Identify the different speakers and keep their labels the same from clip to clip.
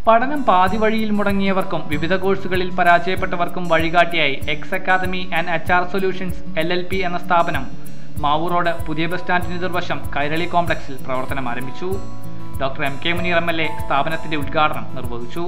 Speaker 1: പഠനം പാതി വഴിയിൽ മുടങ്ങിയവർക്കും വിവിധ കോഴ്സുകളിൽ പരാജയപ്പെട്ടവർക്കും വഴികാട്ടിയായി X academy and H R solutions L L P എന്ന സ്ഥാപനം മാവൂർ റോഡ് പുതിയ ബസ് സ്റ്റാൻഡിന് എതിർവശം കൈരളി കോംപ്ലക്സിൽ പ്രവർത്തനം ആരംഭിച്ചു doctor M K Muneer M L A സ്ഥാപനത്തിന്റെ ഉദ്ഘാടനം നിർവഹിച്ചു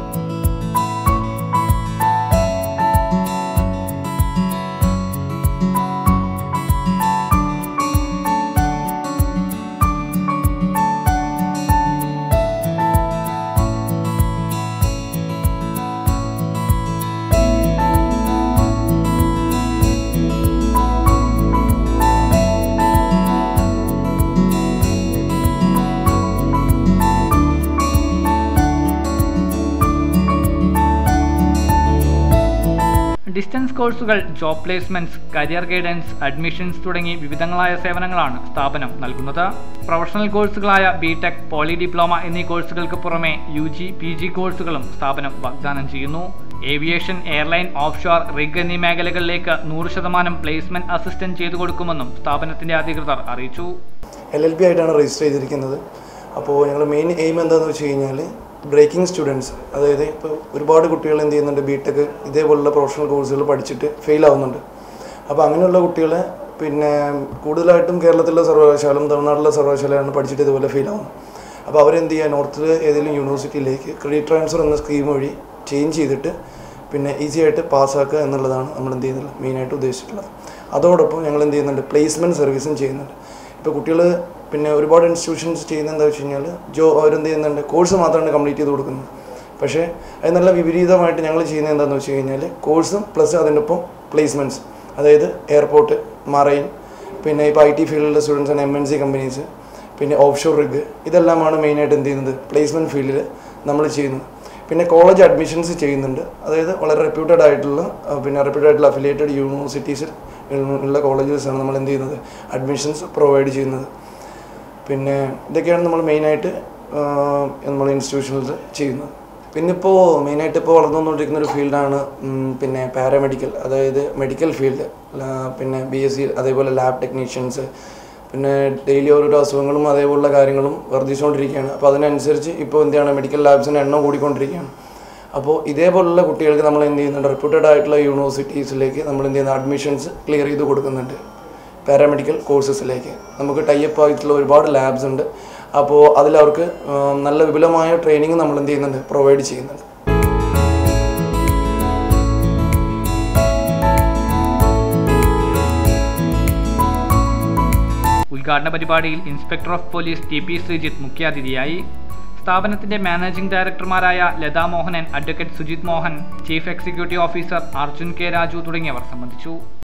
Speaker 1: ഡിസ്റ്റൻസ് കോഴ്സുകൾ job placements career guidance admissions തുടങ്ങി വിവിധങ്ങളായ സേവനങ്ങളാണ് സ്ഥാപനം നൽകുന്നത് പ്രൊഫഷണൽ കോഴ്സുകളായ ബി ടെക് പോളി ഡിപ്ലോമ എന്നീ കോഴ്സുകൾക്ക് പുറമെ യു ജി പി ജി കോഴ്സുകളും സ്ഥാപനം വാഗ്ദാനം ചെയ്യുന്നു ഏവിയേഷൻ എയർലൈൻ ഓഫ്ഷോർ റിഗ് എന്നീ മേഖലകളിലേക്ക് നൂറ് ശതമാനം പ്ലേസ്മെന്റ് അസിസ്റ്റന്റ് ചെയ്തു കൊടുക്കുമെന്നും സ്ഥാപനത്തിന്റെ അധികൃതർ അറിയിച്ചു
Speaker 2: എൽ എൽ ബി ആയിട്ടാണ് രജിസ്റ്റർ ചെയ്തിരിക്കുന്നത് അപ്പോൾ ഞങ്ങൾ മെയിൻ എയിം എന്താണെന്ന് വെച്ച് കഴിഞ്ഞാൽ ബ്രേക്കിംഗ് സ്റ്റുഡൻസ് അതായത് ഇപ്പോൾ ഒരുപാട് കുട്ടികൾ എന്ത് ചെയ്യുന്നുണ്ട് ബി ടെക് ഇതേപോലുള്ള പ്രൊഫഷണൽ കോഴ്സുകൾ പഠിച്ചിട്ട് ഫെയിൽ ആവുന്നുണ്ട് അപ്പോൾ അങ്ങനെയുള്ള കുട്ടികളെ പിന്നെ കൂടുതലായിട്ടും കേരളത്തിലെ സർവകലാശാലയും തമിഴ്നാട്ടിലെ സർവകലാശാലയാണ് പഠിച്ചിട്ട് ഇതുപോലെ ഫെയിൽ ആവുന്നത് അപ്പോൾ അവരെന്ത് ചെയ്യുക നോർത്തിൽ ഏതെങ്കിലും യൂണിവേഴ്സിറ്റിയിലേക്ക് ക്രെഡിറ്റ് ട്രാൻസ്ഫർ എന്ന സ്കീം വഴി ചേഞ്ച് ചെയ്തിട്ട് പിന്നെ ഈസി ആയിട്ട് പാസ്സാക്കുക എന്നുള്ളതാണ് നമ്മൾ എന്ത് ചെയ്യുന്നത് മെയിനായിട്ട് ഉദ്ദേശിച്ചിട്ടുള്ളത് അതോടൊപ്പം ഞങ്ങൾ എന്ത് ചെയ്യുന്നുണ്ട് പ്ലേസ്മെൻറ്റ് സർവീസും ചെയ്യുന്നുണ്ട് ഇപ്പോൾ കുട്ടികൾ പിന്നെ ഒരുപാട് ഇൻസ്റ്റിറ്റ്യൂഷൻസ് ചെയ്യുന്നത് എന്താ വെച്ച് കഴിഞ്ഞാൽ ജോ അവരെന്ത് ചെയ്യുന്നുണ്ട് കോഴ്സ് മാത്രമാണ് കംപ്ലീറ്റ് ചെയ്ത് കൊടുക്കുന്നത് പക്ഷേ അത് നല്ല വിപരീതമായിട്ട് ഞങ്ങൾ ചെയ്യുന്നത് എന്താണെന്ന് വെച്ച് കഴിഞ്ഞാൽ കോഴ്സും പ്ലസ് അതിനൊപ്പം പ്ലേസ്മെൻറ്റ്സ് അതായത് എയർപോർട്ട് മറൈൻ പിന്നെ ഇപ്പോൾ ഐ ടി ഫീൽഡിലെ സ്റ്റുഡൻസാണ് എം എൻ സി കമ്പനീസ് പിന്നെ ഓഫ് ഷോർ റിഗ് ഇതെല്ലാമാണ് മെയിനായിട്ട് എന്ത് ചെയ്യുന്നത് പ്ലേസ്മെൻറ്റ് ഫീൽഡിൽ നമ്മൾ ചെയ്യുന്നത് പിന്നെ കോളേജ് അഡ്മിഷൻസ് ചെയ്യുന്നുണ്ട് അതായത് വളരെ റെപ്യൂട്ടഡ് ആയിട്ടുള്ള ആ, പിന്നെ റെപ്യൂട്ടഡ് ആയിട്ടുള്ള അഫിലിയേറ്റഡ് യൂണിവേഴ്സിറ്റീസിൽ ഉള്ള കോളേജസാണ് നമ്മൾ എന്ത് ചെയ്യുന്നത് അഡ്മിഷൻസ് പ്രൊവൈഡ് ചെയ്യുന്നത് പിന്നെ ഇതൊക്കെയാണ് നമ്മൾ മെയിനായിട്ട് നമ്മൾ ഇൻസ്റ്റിറ്റ്യൂഷനിൽ ചെയ്യുന്നത് പിന്നെ ഇപ്പോൾ മെയിനായിട്ട് ഇപ്പോൾ വളർന്നുകൊണ്ടിരിക്കുന്ന ഒരു ഫീൽഡാണ് പിന്നെ പാരാമെഡിക്കൽ അതായത് മെഡിക്കൽ ഫീൽഡ് പിന്നെ ബി എസ് സി അതേപോലെ ലാബ് ടെക്നീഷ്യൻസ് പിന്നെ ഡെയിലി ഓരോരോ അസുഖങ്ങളും അതേപോലുള്ള കാര്യങ്ങളും വർദ്ധിച്ചുകൊണ്ടിരിക്കുകയാണ് അപ്പോൾ അതിനനുസരിച്ച് ഇപ്പോൾ എന്താണ് മെഡിക്കൽ ലാബ്സിൻ്റെ എണ്ണം കൂടിക്കൊണ്ടിരിക്കുകയാണ് അപ്പോൾ ഇതേപോലുള്ള കുട്ടികൾക്ക് നമ്മൾ എന്ത് ചെയ്യുന്നുണ്ട് റെപ്യൂട്ടഡ് ആയിട്ടുള്ള യൂണിവേഴ്സിറ്റീസിലേക്ക് നമ്മൾ എന്ത് ചെയ്യുന്ന അഡ്മിഷൻസ് ക്ലിയർ ചെയ്ത് കൊടുക്കുന്നുണ്ട് പാരാമെഡിക്കൽ കോഴ്സസിലേക്ക് നമുക്ക് ടൈപ്പ് ആയിട്ടുള്ള ഒരുപാട് ലാബ്സ് ഉണ്ട് അപ്പോൾ അതിലവർക്ക് ഉം, നല്ല വിപുലമായ ട്രെയിനിങ് നമ്മൾ എന്ത് ചെയ്യുന്നുണ്ട് പ്രൊവൈഡ് ചെയ്യുന്നുണ്ട്
Speaker 1: ഉദ്ഘാടന പരിപാടിയിൽ inspector of police T P Sreejith മുഖ്യാതിഥിയായി സ്ഥാപനത്തിന്റെ മാനേജിംഗ് ഡയറക്ടർമാരായ Latha Mohanan advocate Sujith Mohan chief executive officer Arjun K Raju തുടങ്ങിയവർ സംബന്ധിച്ചു